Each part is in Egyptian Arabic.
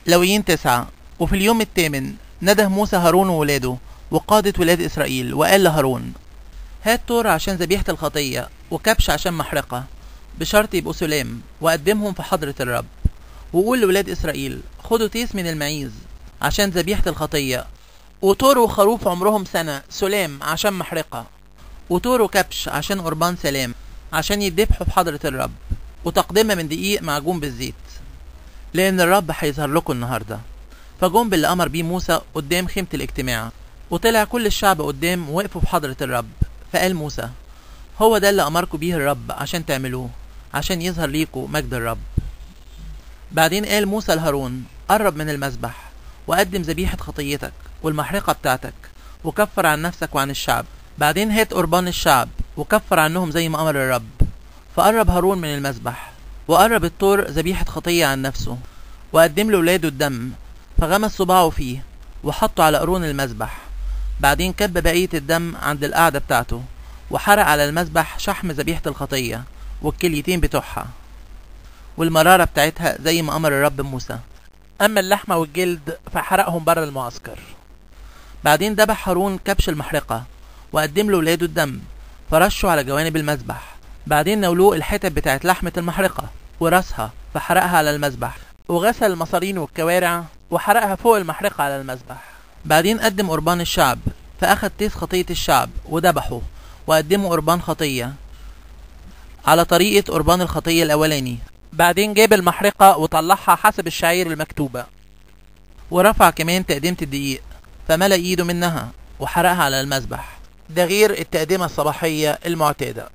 لويين تسعة وفي اليوم الثامن نده موسى هارون وولاده وقادة ولاد إسرائيل وقال لهارون هات طور عشان ذبيحة الخطية وكبش عشان محرقة بشرط يبقوا سلام وقدمهم في حضرة الرب وقول لولاد إسرائيل خدوا تيس من المعيز عشان ذبيحة الخطية وطور وخروف عمرهم سنة سلام عشان محرقة وطور وكبش عشان قربان سلام عشان يذبحوا في حضرة الرب وتقدمة من دقيق معجون بالزيت لأن الرب هيظهر لكم النهاردة فجم باللي أمر بيه موسى قدام خيمة الاجتماع وطلع كل الشعب قدام وقفوا في حضرة الرب فقال موسى هو ده اللي أمركم بيه الرب عشان تعملوه عشان يظهر ليكوا مجد الرب بعدين قال موسى لهارون قرب من المذبح وقدم ذبيحة خطيتك والمحرقة بتاعتك وكفر عن نفسك وعن الشعب بعدين هات قربان الشعب وكفر عنهم زي ما أمر الرب فقرب هارون من المذبح وقرب الطور ذبيحة خطية عن نفسه وقدم له ولاده الدم فغمس صباعه فيه وحطه على قرون المذبح بعدين كب بقية الدم عند القعدة بتاعته وحرق على المذبح شحم ذبيحة الخطية والكليتين بتوعها والمرارة بتاعتها زي ما أمر الرب موسى أما اللحمة والجلد فحرقهم بره المعسكر بعدين ذبح هارون كبش المحرقة وقدم له ولاده الدم فرشوا على جوانب المذبح بعدين نولوه الحتت بتاعت لحمة المحرقة وراسها فحرقها على المذبح وغسل المصارين والكوارع وحرقها فوق المحرقة على المذبح بعدين قدم قربان الشعب فأخد تيس خطية الشعب وذبحه وقدمه قربان خطية على طريقة قربان الخطية الأولاني بعدين جاب المحرقة وطلعها حسب الشعير المكتوبة ورفع كمان تقديمة الدقيق فملأ ايده منها وحرقها على المذبح ده غير التقدمة الصباحية المعتادة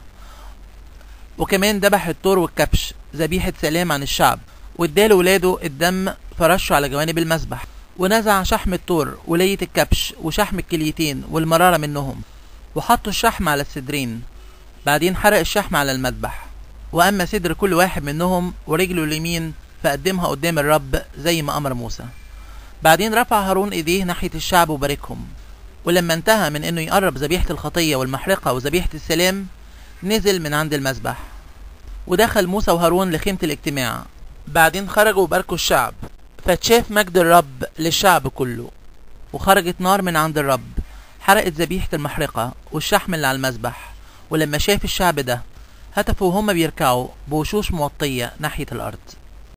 وكمان ذبح الطور والكبش ذبيحة سلام عن الشعب واداله ولاده الدم فرشه على جوانب المذبح ونزع شحم الطور ولية الكبش وشحم الكليتين والمرارة منهم وحطوا الشحم على الصدرين بعدين حرق الشحم على المذبح وأما صدر كل واحد منهم ورجله اليمين فقدمها قدام الرب زي ما أمر موسى بعدين رفع هارون إيديه ناحية الشعب وباركهم ولما انتهى من إنه يقرب ذبيحة الخطية والمحرقة وذبيحة السلام نزل من عند المذبح ودخل موسى وهارون لخيمة الاجتماع بعدين خرجوا وباركوا الشعب فاتشاف مجد الرب للشعب كله وخرجت نار من عند الرب حرقت ذبيحة المحرقة والشحم اللي على المذبح ولما شاف الشعب ده هتفوا وهم بيركعوا بوشوش موطية ناحية الأرض